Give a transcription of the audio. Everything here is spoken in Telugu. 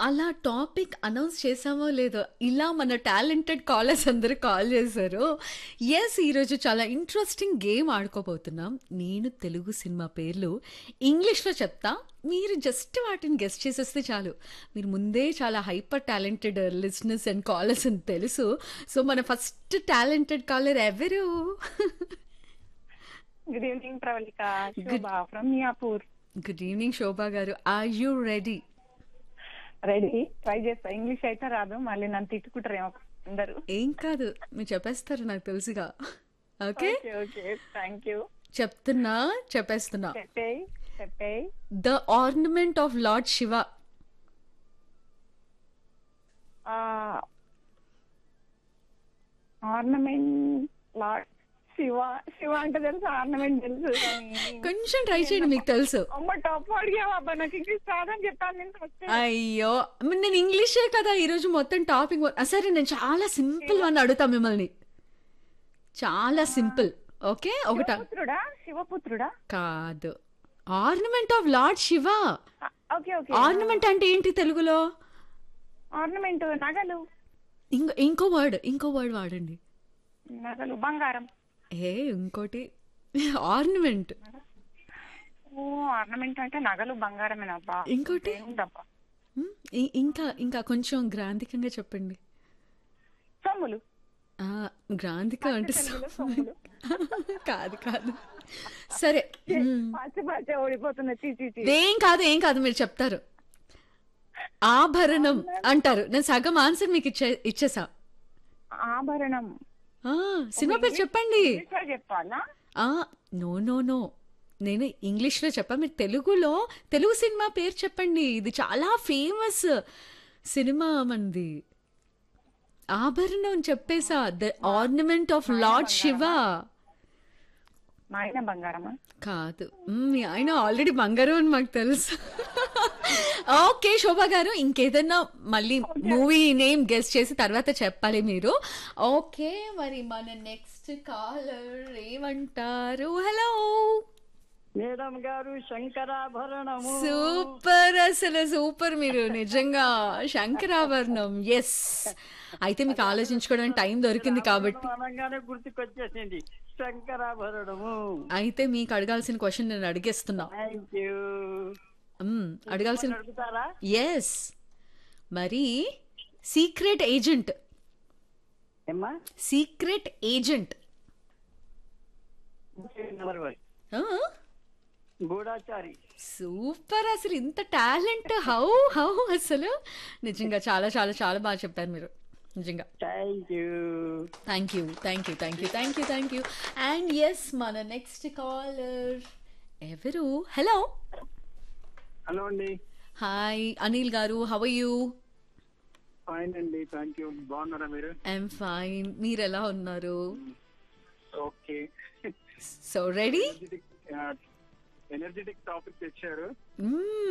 అలా టాపిక్ అనౌన్స్ చేసామో లేదో ఇలా మన టాలెంటెడ్ కాలర్స్ అందరూ కాల్ చేశారు ఎస్ ఈరోజు చాలా ఇంట్రెస్టింగ్ గేమ్ ఆడుకోబోతున్నాం నేను తెలుగు సినిమా పేర్లు ఇంగ్లీష్లో చెప్తా మీరు జస్ట్ వాటిని గెస్ట్ చేసేస్తే చాలు మీరు ముందే చాలా hyper talented listeners and callers అని తెలుసు సో మన ఫస్ట్ టాలెంటెడ్ కాలర్ ఎవరు good evening Pravalika Shobha from Miyapur good evening Shobha గారు are you ready ready try చేస్తా ఇంగ్లీష్ అయితే రాదు మళ్ళీ నన్ను తిట్టుకుంటారేమో అందరు ఏం కాదు మీరు చెప్పేస్తారు నాకు తెలుసుగా okay okay okay thank you చెప్తున్నా చెప్పేస్తున్నా చెప్పేయ్ చెప్పేయ్ the ornament of lord Shiva ornament Lord Shiva Shiva అంటే తెలుసు ఆర్నమెంట్ తెలుసు కానీ కొంచెం ట్రై చేయండి మీకు తెలుసు అమ్మ టాప్ అడిగావా అబ్బా నాకు ఇంగ్లీష్ రాదని చెప్పాను నేను ఫస్ట్ అయ్యో మరి నేను ఇంగ్లీషే కదా ఈరోజు మొత్తం టాపిక్ సరే నేను చాలా సింపుల్ వన్ అడుగుతా మిమ్మల్ని చాలా సింపుల్ ఓకే ఒకట శివపుత్రుడా శివపుత్రుడా కాదు ornament of lord Shiva okay okay ornament అంటే ఏంటి తెలుగులో ఆర్నమెంట్ నగలు ఇంకో ఇంకో వర్డ్ ఇంకో వర్డ్ వాడండి నగలు బంగారం ఏ ఇంకోటి ఆర్నమెంట్ ఓ ఆర్నమెంట్ అంటే నగలు బంగారమేనబ్బా ఇంకోటి? ఏముందబ్బా మ్, ఇ- ఇంకా ఇంకా కొంచెం గ్రాంధికంగా చెప్పండి సొమ్ములు ఆ, గ్రాంధిక అంటే తెలుగులో సొమ్ములు కాదు కాదు సరే మ్, పచ్చి పచ్చి ఓడిపోతున్నా చీ చీ చీ ఏం కాదు ఏం కాదు మీరు చెప్తారు ఆభరణం అంటారు నేను సగం ఆన్సర్ మీకు ఇచ్చే ఇచ్చేసా ఆభరణం ఆ, సినిమా పేరు చెప్పండి ఇంగ్లీష్లో చెప్పాలా ఆ నో నో నో నేను ఇంగ్లీష్లో చెప్పా మీరు తెలుగులో తెలుగు సినిమా పేరు చెప్పండి ఇది చాలా ఫేమస్ సినిమా మంది ఆభరణం చెప్పేసా the ornament of lord Shiva నాయన బంగారమా కాదు మ్, మీ ఆయన ఆల్రెడీ బంగారం అని మాకు తెలుసు ఓకే శోభా గారు ఇంకేదన్నా మళ్ళీ మూవీ నేమ్ గెస్ట్ చేసి తర్వాత చెప్పాలి మీరు ఓకే మరి మన నెక్స్ట్ కాలర్ ఏమంటారు హలో మేడం గారు శంకరాభరణము సూపర్ అసలు సూపర్ మీరు నిజంగా శంకరాభరణం ఎస్ అయితే మీకు ఆలోచించుకోవడానికి టైం దొరికింది కాబట్టి అనగానే గుర్తుకొచ్చేసింది శంకరాభరణము అయితే మీకు అడగాల్సిన క్వశ్చన్ నేను అడిగేస్తున్నా థ్యాంక్ యూ మ్, అడగాల్సిన అడుగుతారా ఎస్ మరి సీక్రెట్ ఏజెంట్ ఏమ్మా సీక్రెట్ ఏజెంట్ నెంబర్ వన్ గూఢాచారి సూపర్ అసలు ఇంత టాలెంట్ హౌ హౌ అసలు నిజంగా చాలా చాలా చాలా బాగా చెప్పారు మీరు నిజంగా thank you thank you thank you thank you thank you thank you and yes మన నెక్స్ట్ కాలర్ ఎవరు హలో హలో అండి హాయ్ అనిల్ గారు హవ్ యూ ఫైన్ అండి థ్యాంక్ యూ బాగున్నారా మీరు ఐఎమ్ ఫైన్ మీరు ఎలా ఉన్నారు okay so ready energetic energetic topic తెచ్చారు